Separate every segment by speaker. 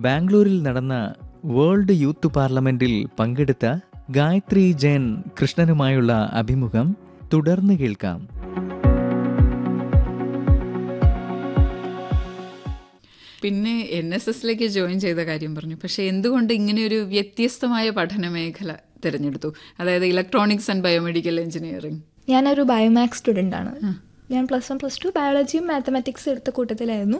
Speaker 1: ബാംഗ്ലൂരിൽ നടന്ന world youth പാർലമെന്റിൽ പങ്കെടുത്ത ഗായത്രി ജയൻ കൃഷ്ണനുമായുള്ള അഭിമുഖം തുടർന്ന് കേൾക്കാം
Speaker 2: പിന്നെ എൻ എസ് എസിലേക്ക് ജോയിൻ ചെയ്ത കാര്യം പറഞ്ഞു പക്ഷെ എന്തുകൊണ്ട് ഇങ്ങനെ ഒരു വ്യത്യസ്തമായ പഠന മേഖല തിരഞ്ഞെടുത്തു അതായത് ഇലക്ട്രോണിക്സ് ആൻഡ് ബയോമെഡിക്കൽ എഞ്ചിനീയറിംഗ്
Speaker 3: ഞാനൊരു ബയോമാക്സ് സ്റ്റുഡൻ്റ് ആണ് ഞാൻ പ്ലസ് വൺ പ്ലസ് ടു ബയോളജിയും മാത്തമാറ്റിക്സ് എടുത്ത കൂട്ടത്തിലായിരുന്നു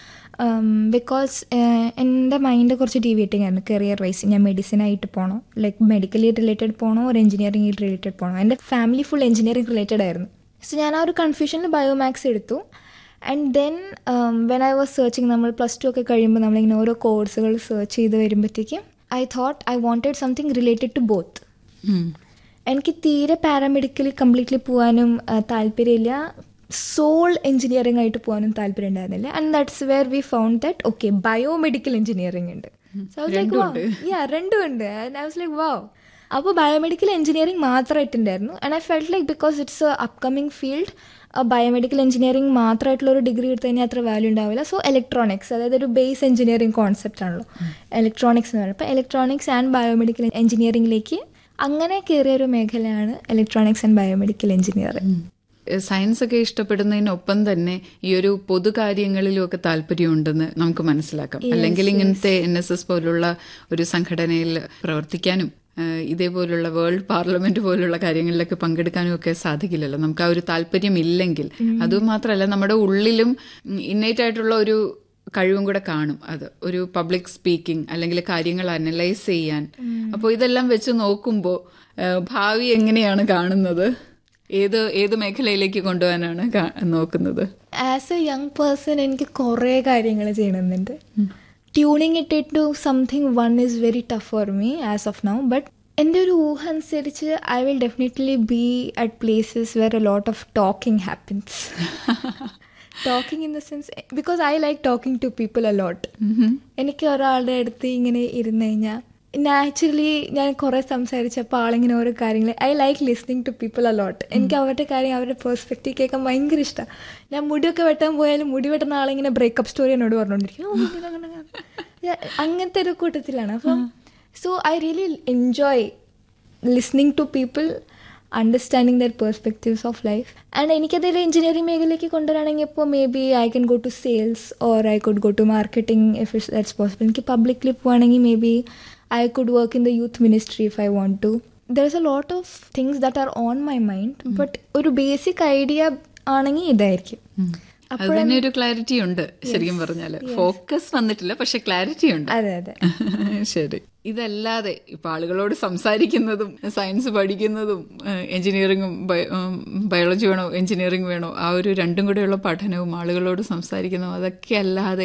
Speaker 3: ബിക്കോസ് എൻ്റെ മൈൻഡ് കുറച്ച് ഡീവിയേറ്റിംഗ് ആയിരുന്നു കരിയർ വൈസ് ഞാൻ മെഡിസിൻ ആയിട്ട് പോകണോ ലൈക്ക് മെഡിക്കലി റിലേറ്റഡ് പോകണോ ഒരു എഞ്ചിനീയറിംഗ് റിലേറ്റഡ് പോകണോ എൻ്റെ ഫാമിലി ഫുൾ എഞ്ചിനീയറിംഗ് റിലേറ്റഡ് ആയിരുന്നു സോ ഞാൻ ആ ഒരു കൺഫ്യൂഷനിൽ ബയോമാക്സ് എടുത്തു and then when I was searching നമ്മൾ പ്ലസ് ടു ഒക്കെ കഴിയുമ്പോൾ നമ്മളിങ്ങനെ ഓരോ കോഴ്സുകൾ സെർച്ച് ചെയ്ത് വരുമ്പോഴത്തേക്കും I thought I wanted something related to both എനിക്ക് തീരെ പാരാമെഡിക്കലി കംപ്ലീറ്റ്ലി പോകാനും ആ, താല്പര്യമില്ല സോൾ എഞ്ചിനീയറിംഗ് ആയിട്ട് പോകാനും താല്പര്യം ഉണ്ടായിരുന്നില്ല and that's where we found that okay biomedical engineering ഉണ്ട് So I was like, wow. Yeah, രണ്ടും ഉണ്ട് ഐ വാസ് ലൈക്ക് വാവ് അപ്പോൾ ബയോമെഡിക്കൽ എഞ്ചിനീയറിംഗ് മാത്രമായിട്ടുണ്ടായിരുന്നു and I felt like because it's a upcoming field biomedical engineering മാത്രമായിട്ടുള്ള ഒരു degree എടുത്തു കഴിഞ്ഞാൽ അത്ര വാല്യൂ ഉണ്ടാവില്ല സോ ഇലക്ട്രോണിക്സ് അതായത് ഒരു ബേസ് എഞ്ചിനീയറിംഗ് കോൺസെപ്റ്റ് ആണല്ലോ ഇലക്ട്രോണിക്സ് എന്ന് പറയുന്നത് അപ്പോൾ ഇലക്ട്രോണിക്സ് ആൻഡ് ബയോമെഡിക്കൽ എഞ്ചിനീയറിംഗിലേക്ക് അങ്ങനെ കയറിയ ഒരു മേഖലയാണ് electronics and biomedical engineering
Speaker 2: science ഒക്കെ ഇഷ്ടപ്പെടുന്നതിനൊപ്പം തന്നെ ഈ ഒരു പൊതുകാര്യങ്ങളിലും ഒക്കെ താല്പര്യമുണ്ടെന്ന് നമുക്ക് മനസ്സിലാക്കാം അല്ലെങ്കിൽ ഇങ്ങനത്തെ എൻ എസ് എസ് പോലുള്ള ഒരു സംഘടനയിൽ പ്രവർത്തിക്കാനും ഏഹ്, ഇതേപോലുള്ള വേൾഡ് പാർലമെന്റ് പോലുള്ള കാര്യങ്ങളിലൊക്കെ പങ്കെടുക്കാനും ഒക്കെ സാധിക്കില്ലല്ലോ നമുക്ക് ആ ഒരു താല്പര്യം ഇല്ലെങ്കിൽ അതുമാത്രമല്ല നമ്മുടെ ഉള്ളിലും ഇന്നേറ്റ് ആയിട്ടുള്ള ഒരു കഴിവും കൂടെ കാണും അത് ഒരു പബ്ലിക് സ്പീക്കിംഗ് അല്ലെങ്കിൽ കാര്യങ്ങൾ അനലൈസ് ചെയ്യാൻ അപ്പോൾ ഇതെല്ലാം വെച്ച് നോക്കുമ്പോൾ ഭാവി എങ്ങനെയാണ് കാണുന്നത് ഏത് ഏത് മേഖലയിലേക്ക് കൊണ്ടുപോകാനാണ് കാ- നോക്കുന്നത്
Speaker 3: ആസ് എ യങ് പേഴ്സൺ എനിക്ക് കുറേ കാര്യങ്ങൾ ചെയ്യണമെന്നുണ്ട് tuning it it to something one is very tough for me as of now but എൻ്റെ ഒരു ഊഹ അനുസരിച്ച് I will definitely be at places where a lot of talking happens talking in the sense because I like talking to people a lot എനിക്ക് ഒരാളുടെ അടുത്ത് ഇങ്ങനെ ഇരുന്ന് കഴിഞ്ഞാൽ നാച്ചുറലി ഞാൻ കുറേ സംസാരിച്ചപ്പോൾ ആളിങ്ങനെ ഓരോ കാര്യങ്ങൾ I like listening to people a lot എനിക്ക് അവരുടെ കാര്യം അവരുടെ പേഴ്സ്പെക്റ്റീവ് കേൾക്കാൻ ഭയങ്കര ഇഷ്ടമാണ് ഞാൻ മുടിയൊക്കെ വെട്ടാൻ പോയാലും മുടി വെട്ടുന്ന ആളിങ്ങനെ ബ്രേക്കപ്പ് സ്റ്റോറി എന്നോട് പറഞ്ഞുകൊണ്ടിരിക്കും "ഓ, ഇങ്ങനെ അങ്ങനെ അങ്ങനെ." ഞാൻ അങ്ങനത്തെ ഒരു കൂട്ടത്തിലാണ് അപ്പം so I really enjoy listening to people understanding their perspectives of life and എനിക്കതിൽ എഞ്ചിനീയറിംഗ് മേഖലയ്ക്ക് കൊണ്ടുവരാണെങ്കിൽ ഇപ്പോൾ maybe I can go to sales or I could go to marketing if it's that's possible എനിക്ക് publicly പോവുകയാണെങ്കിൽ maybe I could work in the youth ministry if I want to there is a lot of things that are on my mind but ഒരു basic idea ആണെങ്കിൽ ഇതായിരിക്കും
Speaker 2: അത് തന്നെ ഒരു clarity ഉണ്ട് ശരിക്കും പറഞ്ഞാല് ഫോക്കസ് വന്നിട്ടില്ല പക്ഷെ ക്ലാരിറ്റി ഉണ്ട്
Speaker 3: അതെ അതെ
Speaker 2: ശരി ഇതല്ലാതെ ഇപ്പൊ ആളുകളോട് സംസാരിക്കുന്നതും സയൻസ് പഠിക്കുന്നതും എഞ്ചിനീയറിംഗും ബയോളജി വേണോ എഞ്ചിനീയറിംഗ് വേണോ ആ ഒരു രണ്ടും കൂടെയുള്ള പഠനവും ആളുകളോട് സംസാരിക്കുന്നതും അതൊക്കെ അല്ലാതെ